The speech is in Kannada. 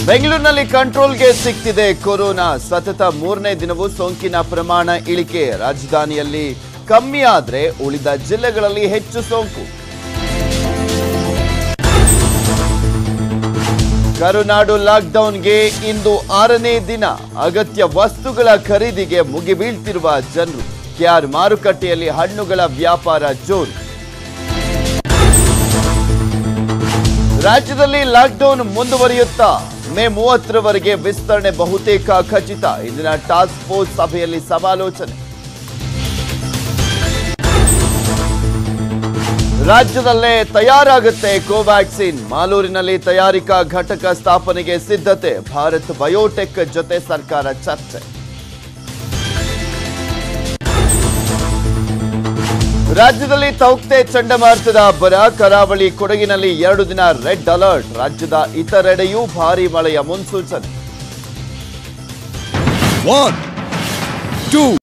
ಬೆಂಗಳೂರಿನಲ್ಲಿ ಕಂಟ್ರೋಲ್ಗೆ ಸಿಕ್ತಿದೆ ಕೊರೋನಾ ಸತತ ಮೂರನೇ ದಿನವೂ ಸೋಂಕಿನ ಪ್ರಮಾಣ ಇಳಿಕೆ ರಾಜಧಾನಿಯಲ್ಲಿ ಕಮ್ಮಿ ಆದ್ರೆ ಉಳಿದ ಜಿಲ್ಲೆಗಳಲ್ಲಿ ಹೆಚ್ಚು ಸೋಂಕು ಕರುನಾಡು ಲಾಕ್ಡೌನ್ಗೆ ಇಂದು ಆರನೇ ದಿನ ಅಗತ್ಯ ವಸ್ತುಗಳ ಖರೀದಿಗೆ ಮುಗಿಬೀಳ್ತಿರುವ ಜನರು ಕೆಆರ್ ಮಾರುಕಟ್ಟೆಯಲ್ಲಿ ಹಣ್ಣುಗಳ ವ್ಯಾಪಾರ ಜೋರು ರಾಜ್ಯದಲ್ಲಿ ಲಾಕ್ಡೌನ್ ಮುಂದುವರಿಯುತ್ತಾ ಮೇ ಮೂವತ್ತರವರೆಗೆ ವಿಸ್ತರಣೆ ಬಹುತೇಕ ಖಚಿತ ಇಂದಿನ ಟಾಸ್ಕ್ ಫೋರ್ಸ್ ಸಭೆಯಲ್ಲಿ ಸಮಾಲೋಚನೆ ರಾಜ್ಯದಲ್ಲೇ ತಯಾರಾಗುತ್ತೆ ಕೋವ್ಯಾಕ್ಸಿನ್ ಮಾಲೂರಿನಲ್ಲಿ ತಯಾರಿಕಾ ಘಟಕ ಸ್ಥಾಪನೆಗೆ ಸಿದ್ಧತೆ ಭಾರತ್ ಬಯೋಟೆಕ್ ಜೊತೆ ಸರ್ಕಾರ ಚರ್ಚೆ ರಾಜ್ಯದಲ್ಲಿ ತೌಕ್ತೆ ಚಂಡಮಾರುತದ ಅಬ್ಬರ ಕರಾವಳಿ ಕೊಡಗಿನಲ್ಲಿ ಎರಡು ದಿನ ರೆಡ್ ಅಲರ್ಟ್ ರಾಜ್ಯದ ಇತರೆಡೆಯೂ ಭಾರೀ ಮಳೆಯ ಮುನ್ಸೂಚನೆ One, two.